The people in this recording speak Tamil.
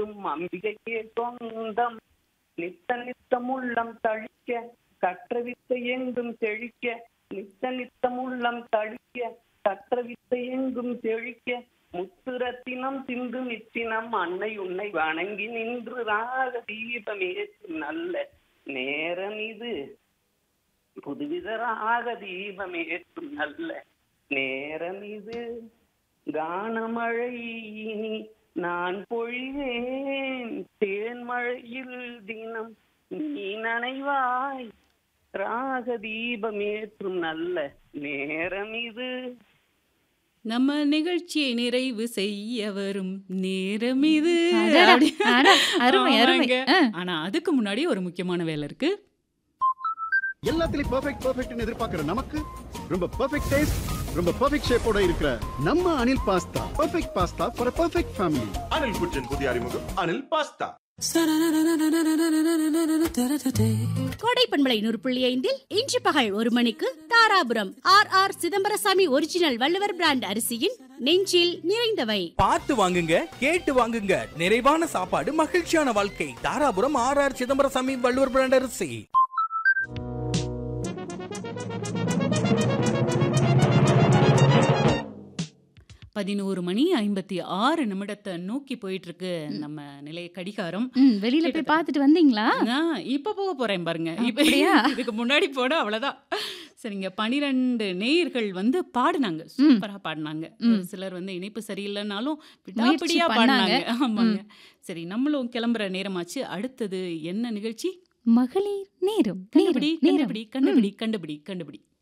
வேண்டும் அம்பிகையே சொந்தம் நித்த நித்தம் உள்ளம் தழிக்க கற்ற வித்தை எங்கும் செழிக்க நித்த நித்தம் உள்ளம் தழிக்க கற்ற வித்தை எங்கும் செழிக்க முத்துரத்தினம் சிந்து நித்தினம் அன்னை உன்னை வணங்கி நின்று ராக தீபம் ஏற்றும் நல்ல நேரம் இது புதுவித ராக தீபம் ஏற்றும் நல்ல நேரம் இது கானமழை இனி நான் பொழிவேன் தேன்மழையில் தினம் நீ நனைவாய் ராக தீபம் ஏற்றும் நல்ல நேரம் இது நம்ம நிகழ்ச்சியை நிறைவு செய்ய வரும் நேரம் இது அடடா, அப்படி- அட, அருமை அருமை ஆமாங்க. ஆ. ஆனா அதுக்கு முன்னாடி ஒரு முக்கியமான வேலை இருக்கு எல்லாத்துலயும் பெர்ஃபெக்ட் பெர்ஃபெக்ட்னு எதிர்பார்க்கிற நமக்கு ரொம்ப பெர்ஃபெக்ட் டேஸ்ட் ரொம்ப பெர்ஃபெக்ட் ஷேப்போட இருக்கிற நம்ம Anil pasta perfect pasta for perfect family Anil kitchen புதிய அறிமுகம் அனில் பாஸ்தா கோடை பண்பலை நூறு புள்ளி ஐந்தில் இன்று பகல் ஒரு மணிக்கு Dharapuram R R Chidambarasamy original Valluvar brand அரிசியின் நெஞ்சில் நிறைந்தவை பார்த்து வாங்குங்க கேட்டு வாங்குங்க நிறைவான சாப்பாடு மகிழ்ச்சியான வாழ்க்கை Dharapuram R R Chidambarasamy Valluvar brand அரிசி பதினோரு மணி ஐம்பத்தி ஆறு நிமிடத்தை நோக்கி போயிட்டு இருக்கு நம்ம நிலைய கடிகாரம் ம், வெளியில போய் பார்த்துட்டு வந்தீங்களா நான் இப்ப போக போறேன் பாருங்க இப்ப அப்படியா? இதுக்கு முன்னாடி போன அவ்வளவுதான் சரிங்க பனிரெண்டு நேயர்கள் வந்து பாடினாங்க சூப்பரா பாடினாங்க ஒரு சிலர் வந்து இணைப்பு சரியில்லைனாலும் விடாப்பிடியா பண்ணாங்க. பாடினாங்க ஆமாங்க சரி நம்மளும் கிளம்புற நேரமாச்சு அடுத்தது என்ன நிகழ்ச்சி மகளிர் நேரம் கண்டுபிடி நேரம் நேரம் கண்டுபிடி கண்டுபிடி கண்டுபிடி கண்டுபிடி